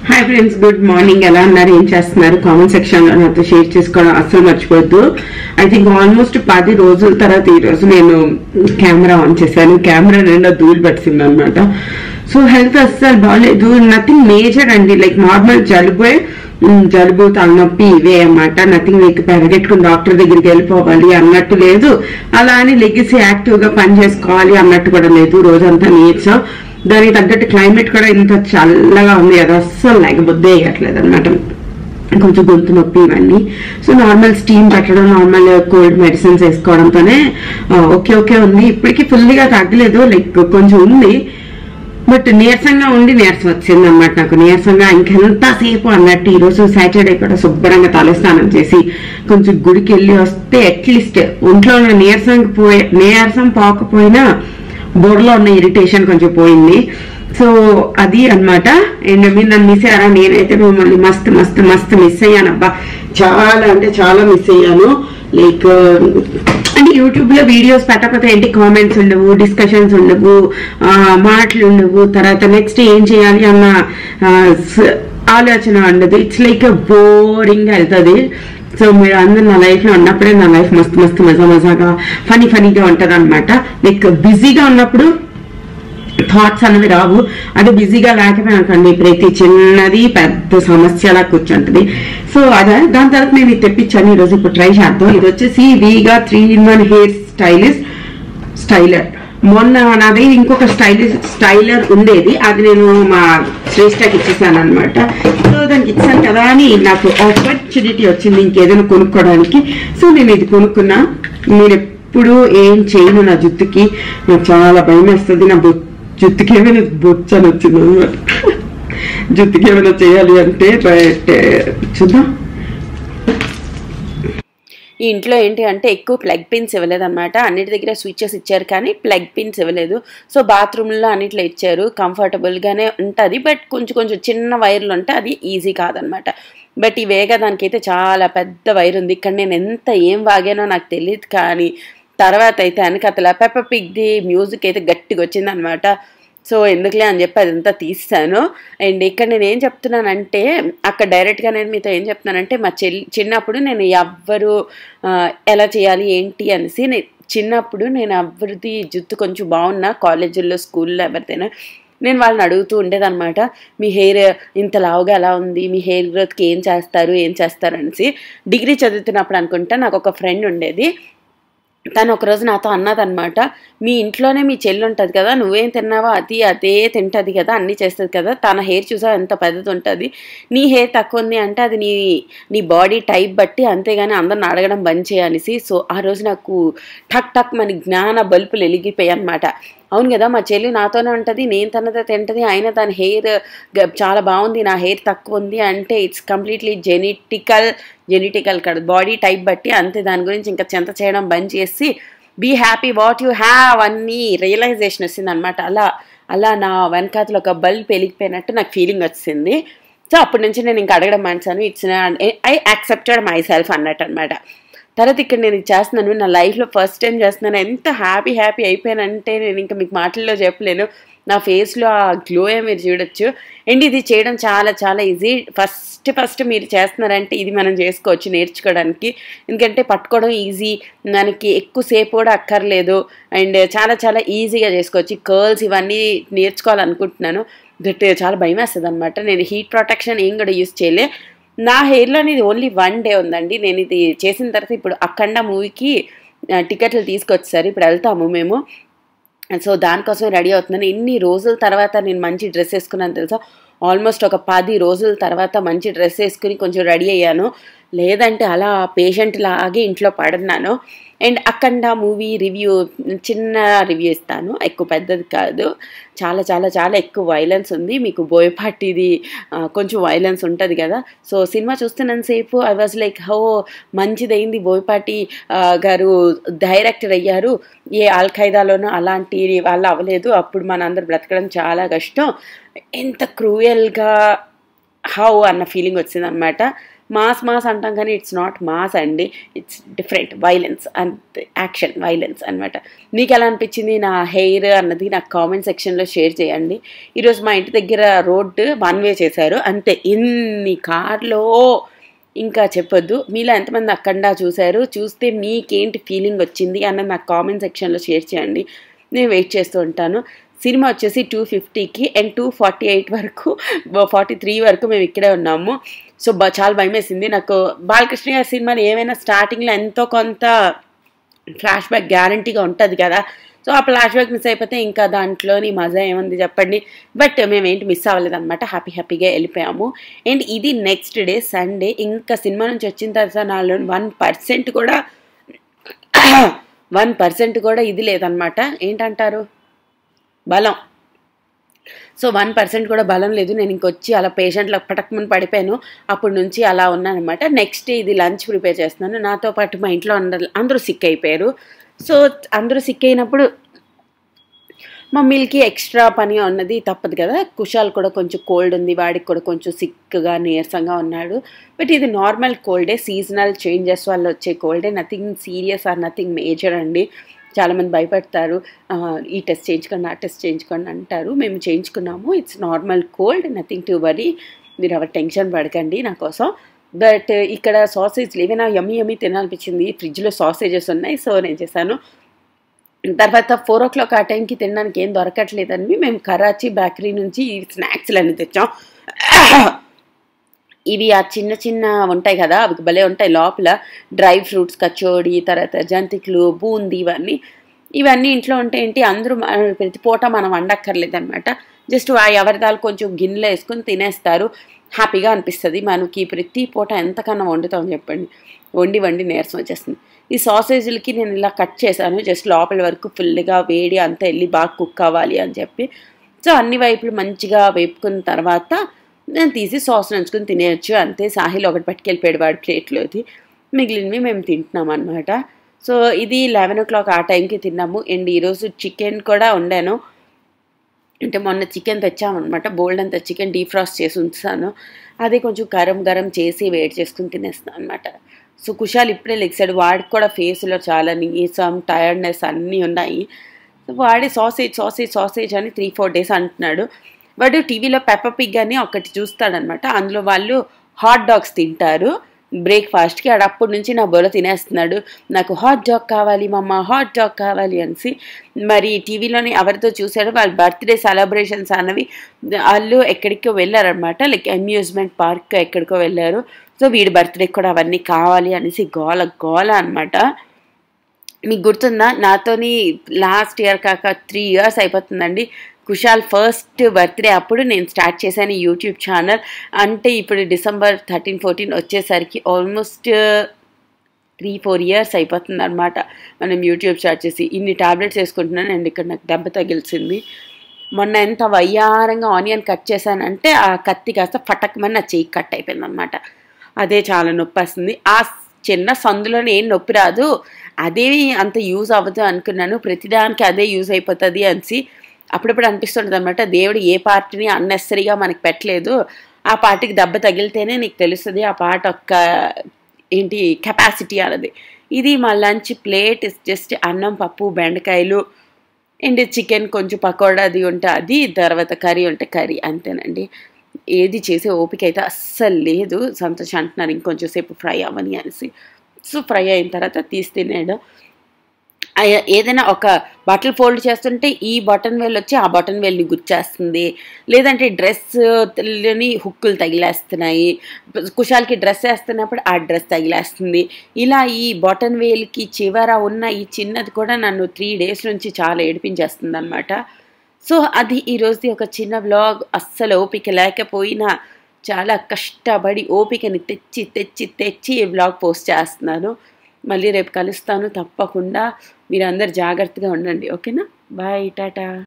hi friends good morning ఎలా ఉన్నారు ఏం చేస్తున్నారు కామెంట్ సెక్షన్ లో నాతో షేర్ చేసుకోవడం అస్సలు మర్చిపోద్దు ఐ థింక్ ఆల్మోస్ట్ పది రోజుల తర్వాత ఈ రోజు నేను కెమెరా ఆన్ చేశాను కెమెరా నిండా ధూళి పట్టింది అనమాట సో హెల్త్ అస్సలు బాగాలేదు నథింగ్ మేజర్ అండి లైక్ నార్మల్ జలుబే ఉమ్, జలుబు తలనొప్పి ఇవే అన్నమాట నథింగ్ లైక్ పరిగెట్టుకుని డాక్టర్ దగ్గరికి వెళ్ళిపోవాలి అన్నట్టు లేదు అలా అని లెగిసి యాక్టివ్ గా పని చేసుకోవాలి అన్నట్టు కూడా లేదు రోజంతా నీరసం దానికి తగ్గట్టు క్లైమేట్ కూడా ఇంత చల్లగా ఉంది అది అస్సలు లేకపోతే వేయట్లేదు అనమాట కొంచెం గొంతు నొప్పి ఇవన్నీ సో నార్మల్ స్టీమ్ పెట్టడం నార్మల్ కోల్డ్ మెడిసిన్స్ వేసుకోవడంతోనే ఆ, ఓకే ఓకే ఉంది ఇప్పటికీ ఫుల్గా తగ్గలేదు లైక్ కొంచెం ఉంది బట్ నీరసంగా ఉండి నీరసం వచ్చింది అనమాట నాకు నీరసంగా ఇంకెంతసేపు అన్నట్టు ఈరోజు సాటర్డే కూడా శుభ్రంగా తలస్నానం చేసి కొంచెం గుడికి వెళ్ళి వస్తే అట్లీస్ట్ ఒంట్లో ఉన్న నీరసం పోయే నీరసం పోకపోయినా బోర్డులో ఉన్న ఇరిటేషన్ కొంచెం పోయింది సో అది అన్నమాట అండ్ మీరు నన్ను మిస్ అయ్యారా నేనైతే మిమ్మల్ని మస్తు మస్తు మస్తు మిస్ అయ్యాను అబ్బా చాలా అంటే చాలా మిస్ అయ్యాను లైక్ అంటే యూట్యూబ్ లో వీడియోస్ పెట్టకపోతే ఏంటి కామెంట్స్ ఉండవు డిస్కషన్స్ ఉండవు ఆ, మాటలు ఉండవు తర్వాత నెక్స్ట్ ఏం చేయాలి అన్న ఆ, స- ఆలోచన ఉండదు ఇట్స్ లైక్ బోరింగ్ వెళ్తుంది సో మీరు అందరు నా లైఫ్ లో ఉన్నప్పుడే నా లైఫ్ మస్తు మస్తు మజా మజాగా ఫనీ ఫనీగా ఉంటది అనమాట లైక్ బిజీగా ఉన్నప్పుడు థాట్స్ అనేవి రావు అదే బిజీగా లేకపోయినాకండి ప్రతి చిన్నది పెద్ద సమస్యలా కూర్చుంటది సో అదే దాని తర్వాత నేను ఇది తెప్పించాను ఈరోజు ఇప్పుడు ట్రై చేద్దాం ఇది వచ్చేసి Vega three in one hair stylist styler మొన్న నాది ఇంకొక స్టైలిష్ స్టైలర్ ఉండేది అది నేను మా శ్రేష్టకి ఇచ్చేసాను అనమాట సో దానికి ఇచ్చాను కదా అని నాకు ఆపర్చునిటీ వచ్చింది ఇంకేదైనా కొనుక్కోవడానికి సో నేను ఇది కొనుక్కున్నా నేను ఎప్పుడు ఏం చేయను నా జుట్టుకి నాకు చాలా భయం వేస్తుంది నా బొ- జుట్టుకి ఏమైనా బొచ్చు అని వచ్చింది అనమాట జుట్టుకి ఏమైనా చేయాలి అంటే బట్ చూద్దాం ఈ ఇంట్లో ఏంటి అంటే ఎక్కువ ప్లగ్ పిన్స్ ఇవ్వలేదు అనమాట అన్నిటి దగ్గర స్విచ్చెస్ ఇచ్చారు కానీ ప్లగ్ పిన్స్ ఇవ్వలేదు సో బాత్రూంలో అన్నిట్లో ఇచ్చారు కంఫర్టబుల్గానే ఉంటుంది బట్ కొంచెం కొంచెం చిన్న వైర్లు ఉంటే అది ఈజీ కాదనమాట బట్ ఈ వేగ దానికైతే చాలా పెద్ద వైర్ ఉంది ఇక్కడ నేను ఎంత ఏం వాగానో నాకు తెలియదు కానీ తర్వాత అయితే వెనకతల పెప్ప పిగ్ది మ్యూజిక్ అయితే గట్టిగా వచ్చిందనమాట సో ఎందుకులే అని చెప్పి అదంతా తీస్తాను అండ్ ఇక్కడ నేను ఏం చెప్తున్నానంటే అక్కడ డైరెక్ట్గా నేను మీతో ఏం చెప్తున్నానంటే మా చెల్లి చిన్నప్పుడు నేను ఎవ్వరు ఆ, ఎలా చేయాలి ఏంటి అనేసి నే- చిన్నప్పుడు నేను ఎవరిది జుత్తు కొంచెం బాగున్నా కాలేజీల్లో స్కూల్లో ఎవరిదైనా నేను వాళ్ళని అడుగుతూ ఉండేదన్నమాట మీ హెయిర్ ఇంత లావుగా ఎలా ఉంది మీ హెయిర్ గ్రోత్కి ఏం చేస్తారు ఏం చేస్తారు అనేసి డిగ్రీ చదువుతున్నప్పుడు అనుకుంటా నాకు ఒక ఫ్రెండ్ ఉండేది తను ఒకరోజు నాతో అన్నదనమాట మీ ఇంట్లోనే మీ చెల్లి ఉంటుంది కదా నువ్వేం తిన్నావో అది అదే తింటుంది కదా అన్నీ చేస్తుంది కదా తన హెయిర్ చూసా ఎంత పెద్దది ఉంటుంది నీ హెయిర్ తక్కువ ఉంది అంటే అది నీ నీ బాడీ టైప్ బట్టి అంతేగాని అందరిని అడగడం బంద్ చేయనేసి సో ఆ రోజు నాకు టక్ టక్ మన జ్ఞాన బల్బులు వెలిగిపోయాయి అనమాట అవును కదా మా చెల్లి నాతోనే ఉంటుంది నేను తనదే తింటది అయినా తన హెయిర్ చాలా బాగుంది నా హెయిర్ తక్కువ ఉంది అంటే ఇట్స్ కంప్లీట్లీ జెనెటికల్ జెనెటికల్ కాదు బాడీ టైప్ బట్టి అంతే దాని గురించి ఇంకా చెంత చేయడం బంద్ చేసి be happy what you have అన్ని రియలైజేషన్ వచ్చింది అనమాట అలా అలా నా వెనకాతలో ఒక బల్బ్ వెలిగిపోయినట్టు నాకు ఫీలింగ్ వచ్చింది సో అప్పటి నుంచి నేను ఇంకా అడగడం మానేశాను it's I accepted myself అన్నట్టు అనమాట తర్వాత ఇక్కడ నేను ఇది చేస్తున్నాను నా లైఫ్లో ఫస్ట్ టైం చేస్తున్నాను ఎంత హ్యాపీ హ్యాపీ అయిపోయానంటే నేను ఇంకా మీకు మాటల్లో చెప్పలేను నా ఫేస్లో ఆ గ్లోయే మీరు చూడొచ్చు అండ్ ఇది చేయడం చాలా చాలా ఈజీ ఫస్ట్ ఫస్ట్ మీరు చేస్తున్నారంటే ఇది మనం చేసుకోవచ్చు నేర్చుకోవడానికి ఎందుకంటే పట్టుకోవడం ఈజీ మనకి ఎక్కువసేపు కూడా అక్కర్లేదు అండ్ చాలా చాలా ఈజీగా చేసుకోవచ్చు కర్ల్స్ ఇవన్నీ నేర్చుకోవాలనుకుంటున్నాను బట్ చాలా భయం వేస్తుంది అనమాట నేను హీట్ ప్రొటెక్షన్ ఏం కూడా యూస్ చేయలే నా హెయిర్లో ఇది ఓన్లీ వన్ డే ఉందండి నేను ఇది చేసిన తర్వాత ఇప్పుడు అఖండ మూవీకి టికెట్లు తీసుకొచ్చారు ఇప్పుడు వెళ్తాము మేము సో దానికోసం రెడీ అవుతున్నాను ఎన్ని రోజుల తర్వాత నేను మంచి డ్రెస్ వేసుకున్నాను తెలుసా ఆల్మోస్ట్ ఒక పది రోజుల తర్వాత మంచి డ్రెస్ వేసుకుని కొంచెం రెడీ అయ్యాను లేదంటే అలా పేషెంట్ లాగే ఇంట్లో పడున్నాను అండ్ అఖండ మూవీ రివ్యూ చిన్న రివ్యూ ఇస్తాను ఎక్కువ పెద్దది కాదు చాలా చాలా చాలా ఎక్కువ వైలెన్స్ ఉంది మీకు బోయపాటిది ఆ, కొంచెం వైలెన్స్ ఉంటుంది కదా సో సినిమా చూస్తున్నంతసేపు ఐ వాజ్ లైక్ హో మంచిదైంది బోయపాటి ఆ, గారు డైరెక్టర్ అయ్యారు ఏ అల్ ఖైదాలోనూ అలాంటి వాళ్ళు అవ్వలేదు అప్పుడు మనందరూ బ్రతకడం చాలా కష్టం ఎంత క్రూయల్గా హౌ అన్న ఫీలింగ్ వచ్చిందనమాట మాస్ మాస్ అంటాం కానీ ఇట్స్ నాట్ మాస్ అండి it's different violence and action violence అనమాట మీకు ఎలా అనిపించింది నా హెయిర్ అన్నది నాకు కామెంట్ సెక్షన్లో షేర్ చేయండి ఈరోజు మా ఇంటి దగ్గర రోడ్డు వన్ వే చేశారు అంతే ఎన్ని కార్లో ఇంకా చెప్పొద్దు మీలో ఎంతమంది అక్కడా చూశారు చూస్తే మీకేంటి ఫీలింగ్ వచ్చింది అన్నది నాకు కామెంట్ సెక్షన్లో షేర్ చేయండి నేను వెయిట్ చేస్తూ ఉంటాను సినిమా వచ్చేసి టూ ఫిఫ్టీకి అండ్ టూ ఫార్టీ ఎయిట్ వరకు ఫార్టీ త్రీ వరకు మేము ఇక్కడే ఉన్నాము సో బా చాలా భయం వేసింది నాకు బాలకృష్ణ గారి సినిమాలు ఏమైనా స్టార్టింగ్లో ఎంతో కొంత ఫ్లాష్ బ్యాక్ గ్యారంటీగా ఉంటుంది కదా సో ఆ ఫ్లాష్ బ్యాక్ మిస్ అయిపోతే ఇంకా దాంట్లోని మజా ఏముంది చెప్పండి బట్ మేమేంటి మిస్ అవ్వలేదు అనమాట హ్యాపీ హ్యాపీగా వెళ్ళిపోయాము అండ్ ఇది నెక్స్ట్ డే సండే ఇంకా సినిమా నుంచి వచ్చిన తర్వాత నాలో వన్ పర్సెంట్ కూడా వన్ పర్సెంట్ కూడా ఇది లేదనమాట ఏంటంటారు బలం సో వన్ పర్సెంట్ కూడా బలం లేదు నేను ఇంకొచ్చి అలా పేషెంట్లో పటక్మని పడిపోయాను అప్పటి నుంచి అలా ఉన్నానమాట నెక్స్ట్ ఇది లంచ్ ప్రిపేర్ చేస్తున్నాను నాతో పాటు మా ఇంట్లో అందరు అందరూ సిక్ అయిపోయారు సో అందరూ సిక్ అయినప్పుడు మమ్మీలకి ఎక్స్ట్రా పని ఉన్నది తప్పదు కదా కుషాల్ కూడా కొంచెం కోల్డ్ ఉంది వాడికి కూడా కొంచెం సిక్గా నీరసంగా ఉన్నాడు బట్ ఇది నార్మల్ కోల్డే సీజనల్ చేంజెస్ వల్ల వచ్చే కోల్డే nothing serious or nothing major అండి చాలామంది భయపడతారు ఈ టెస్ట్ చేయించుకోండి ఆ టెస్ట్ చేయించుకోండి అంటారు మేము చేయించుకున్నాము it's normal cold nothing to worry మీరు ఎవరు టెన్షన్ పడకండి నా కోసం బట్ ఇక్కడ సాసేజ్ ఏమైనా యమ్మీ యమ్మీ తినాలనిపించింది ఫ్రిడ్జ్లో సాసేజెస్ ఉన్నాయి సో నేను చేశాను తర్వాత ఫోర్ ఓ క్లాక్ ఆ టైంకి తినడానికి ఏం దొరకట్లేదని మేము కరాచీ బేకరీ నుంచి ఈ స్నాక్స్లు అన్ని తెచ్చాం ఇవి ఆ చిన్న చిన్న ఉంటాయి కదా అవి భలే ఉంటాయి లోపల డ్రై ఫ్రూట్స్ కచోడి తర్వాత జంతికలు బూందీ ఇవన్నీ ఇవన్నీ ఇంట్లో ఉంటే ఏంటి అందరూ ప్రతి పూట మనం వండక్కర్లేదు అనమాట జస్ట్ ఆ ఎవరిదాలు కొంచెం గిన్నెలో వేసుకొని తినేస్తారు హ్యాపీగా అనిపిస్తుంది మనకి ప్రతి పూట ఎంతకన్నా వండుతాం చెప్పండి వండి వండి నీరసం వచ్చేస్తుంది ఈ సాసేజీలకి నేను ఇలా కట్ చేశాను జస్ట్ లోపల వరకు ఫుల్గా వేడి అంతా వెళ్ళి బాగా కుక్ అవ్వాలి అని చెప్పి సో అన్ని వైపులు మంచిగా వేపుకున్న తర్వాత నేను తీసి సాస్ నంచుకుని తినేయచ్చు అంతే సాహిల్ ఒకటి పట్టుకెళ్ళిపోయాడు వాడి ప్లేట్లోది మిగిలినవి మేము తింటున్నాం అనమాట సో ఇది లెవెన్ ఓ క్లాక్ ఆ టైంకి తిన్నాము అండ్ ఈరోజు చికెన్ కూడా వండాను అంటే మొన్న చికెన్ తెచ్చామన్నమాట బోల్డ్ అంత చికెన్ డీఫ్రాస్ట్ చేసి ఉంచాను అది కొంచెం గరం గరం చేసి వేడి చేసుకుని తినేస్తాను అనమాట సో కుషాల్ ఇప్పుడే లెగ్సాడు వాడికి కూడా ఫేస్లో చాలా నీసం టైర్డ్నెస్ అన్నీ ఉన్నాయి వాడి సాసేజ్ సాసేజ్ సాసేజ్ అని త్రీ ఫోర్ డేస్ అంటున్నాడు వాడు టీవీలో పెప్ప పిగ్ అని ఒకటి చూస్తాడనమాట అందులో వాళ్ళు హాట్ డాగ్స్ తింటారు బ్రేక్ఫాస్ట్కి ఆడ అప్పటి నుంచి నా బొల తినేస్తున్నాడు నాకు హాట్ డాగ్ కావాలి మమ్మ హాట్ డాగ్ కావాలి అనేసి మరి టీవీలోనే ఎవరితో చూశాడో వాళ్ళ బర్త్డే సెలబ్రేషన్స్ అన్నవి వాళ్ళు ఎక్కడికో వెళ్ళారనమాట లైక్ అమ్యూజ్మెంట్ పార్క్ ఎక్కడికో వెళ్ళారు సో వీడి బర్త్డే కూడా అవన్నీ కావాలి అనేసి గోల గోల అనమాట మీకు గుర్తుందా నాతోని లాస్ట్ ఇయర్ కాక త్రీ ఇయర్స్ అయిపోతుందండి కుషాల్ ఫస్ట్ బర్త్డే అప్పుడు నేను స్టార్ట్ చేశాను యూట్యూబ్ ఛానల్ అంటే ఇప్పుడు డిసెంబర్ థర్టీన్ ఫోర్టీన్ వచ్చేసరికి ఆల్మోస్ట్ త్రీ ఫోర్ ఇయర్స్ అయిపోతుంది అనమాట మనం యూట్యూబ్ స్టార్ట్ చేసి ఇన్ని టాబ్లెట్స్ వేసుకుంటున్నాను అండ్ ఇక్కడ నాకు దెబ్బ తగిలిసింది మొన్న ఎంత వయ్యారంగా ఆనియన్ కట్ చేశానంటే ఆ కత్తి కాస్త ఫటకమని నా చెయ్యి కట్ అయిపోయింది అనమాట అదే చాలా నొప్పి వస్తుంది ఆ చిన్న సందులోనే ఏం నొప్పి రాదు అదేమి అంత యూజ్ అవ్వదు అనుకున్నాను ప్రతిదానికి అదే యూజ్ అయిపోతుంది అనేసి అప్పుడప్పుడు అనిపిస్తుంటుంది అనమాట దేవుడు ఏ పార్టీని అన్నెసరీగా మనకి పెట్టలేదు ఆ పార్టీకి దెబ్బ తగిలితేనే నీకు తెలుస్తుంది ఆ పాట ఒక్క ఏంటి కెపాసిటీ అన్నది ఇది మా లంచ్ ప్లేట్ జస్ట్ అన్నం పప్పు బెండకాయలు అండ్ చికెన్ కొంచెం పకోడా అది ఉంటే అది తర్వాత కర్రీ ఉంటే కర్రీ అంతేనండి ఏది చేసే ఓపిక అయితే అస్సలు లేదు సంతోష్ అంటున్నారు ఇంకొంచెం సేపు ఫ్రై అవ్వని అనేసి సో ఫ్రై అయిన తర్వాత తీసి తినేడు ఏదైనా ఒక బట్టలు ఫోల్డ్ చేస్తుంటే ఈ బటన్ వేల్ వచ్చి ఆ బటన్ వేల్ని గుచ్చేస్తుంది లేదంటే డ్రెస్ని హుక్కులు తగిలేస్తున్నాయి కుషాల్కి డ్రెస్ వేస్తున్నప్పుడు ఆ డ్రెస్ తగిలేస్తుంది ఇలా ఈ బటన్ వేల్కి చివర ఉన్న ఈ చిన్నది కూడా నన్ను త్రీ డేస్ నుంచి చాలా ఏడిపించేస్తుంది అనమాట సో అది ఈరోజుది ఒక చిన్న బ్లాగ్ అస్సలు ఓపిక లేకపోయినా చాలా కష్టపడి ఓపికని తెచ్చి తెచ్చి తెచ్చి ఈ బ్లాగ్ పోస్ట్ చేస్తున్నాను మళ్ళీ రేపు కలుస్తాను తప్పకుండా మీరు అందరు జాగ్రత్తగా ఉండండి ఓకేనా బాయ్ టాటా